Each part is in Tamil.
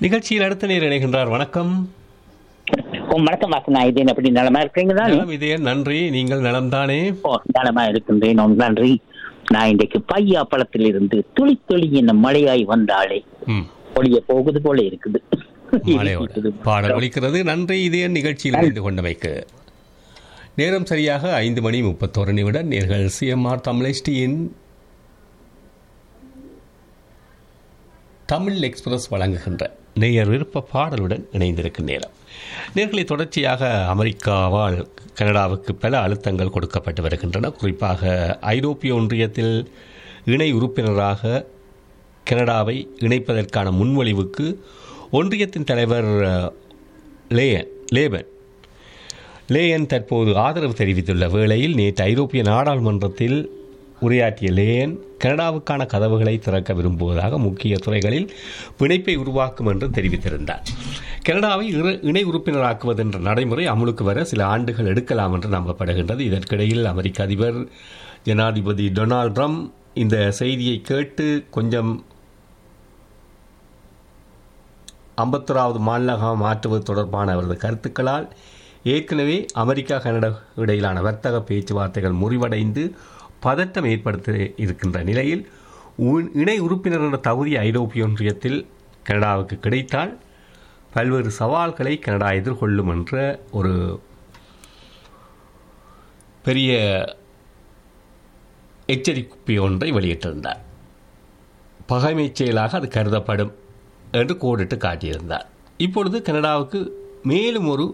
நிகழ்ச்சியில் அடுத்த நேர் இணைகின்றார் வணக்கம் ஓ வணக்கம் வாசனா இது எப்படி நலமா இருக்கீங்க தானே நலம் இதே நன்றி நீங்கள் நலம்தானே ஓ நலமா இருக்கின்றேன் ஓம் நன்றி நான் இன்றைக்கு பையா பழத்தில் இருந்து துளி துளி என்ன மழையாய் வந்தாளே ம் ஒளிய போகுது போல இருக்குது மழையோட பாடல் ஒலிக்கிறது நன்றி இதே நிகழ்ச்சியில் இணைந்து கொண்டமைக்கு நேரம் சரியாக ஐந்து மணி முப்பத்தோரு நிமிடம் நேர்கள் சிஎம்ஆர் தமிழ்டியின் தமிழ் எக்ஸ்பிரஸ் வழங்குகின்ற நேயர் விருப்ப பாடலுடன் இணைந்திருக்கும் நேரம் நேர்களை தொடர்ச்சியாக அமெரிக்காவால் கனடாவுக்கு பல அழுத்தங்கள் கொடுக்கப்பட்டு வருகின்றன குறிப்பாக ஐரோப்பிய ஒன்றியத்தில் இணை உறுப்பினராக கனடாவை இணைப்பதற்கான முன்மொழிவுக்கு ஒன்றியத்தின் தலைவர் அஹ், லேயன் லேபன் லேயன் தற்போது ஆதரவு தெரிவித்துள்ள வேளையில் நேற்று ஐரோப்பிய நாடாளுமன்றத்தில் உரையாற்றிய லேயன் கனடாவுக்கான கதவுகளை திறக்க விரும்புவதாக முக்கிய துறைகளில் பிணைப்பை உருவாக்கும் என்று தெரிவித்திருந்தார் கனடாவை இரு- இணை உறுப்பினராக்குவது என்ற நடைமுறை அமுலுக்கு வர சில ஆண்டுகள் எடுக்கலாம் என்று நம்பப்படுகின்றது இதற்கிடையில் அமெரிக்க அதிபர் ஜனாதிபதி டொனால்ட் ட்ரம்ப் இந்த செய்தியை கேட்டு கொஞ்சம் ஐம்பத்தொராவது மாநிலமாக மாற்றுவது தொடர்பான அவரது கருத்துக்களால் ஏற்கனவே அமெரிக்கா கனடா இடையிலான வர்த்தக பேச்சுவார்த்தைகள் முறிவடைந்து பதட்டம் ஏற்படுத்த இருக்கின்ற நிலையில் உ- இணை உறுப்பினர் என்ற தகுதி ஐரோப்பிய ஒன்றியத்தில் கனடாவுக்கு கிடைத்தால் பல்வேறு சவால்களை கனடா எதிர்கொள்ளும் என்ற ஒரு பெரிய எச்சரிக்கை ஒன்றை வெளியிட்டிருந்தார் பகைமைச் செயலாக அது கருதப்படும் என்று கோடிட்டு காட்டியிருந்தார் இப்பொழுது கனடாவுக்கு மேலும் ஒரு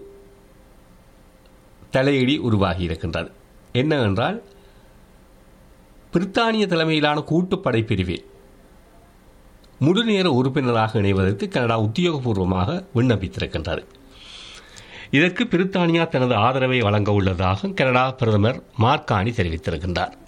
தலையீடி உருவாகி இருக்கின்றது என்னவென்றால் பிரித்தானிய தலைமையிலான கூட்டுப்படை பிரிவில் முழுநேர உறுப்பினராக இணைவதற்கு கனடா உத்தியோகபூர்வமாக விண்ணப்பித்திருக்கின்றது இதற்கு பிரித்தானியா தனது ஆதரவை வழங்க உள்ளதாக கனடா பிரதமர் மார்கானி தெரிவித்திருக்கின்றார்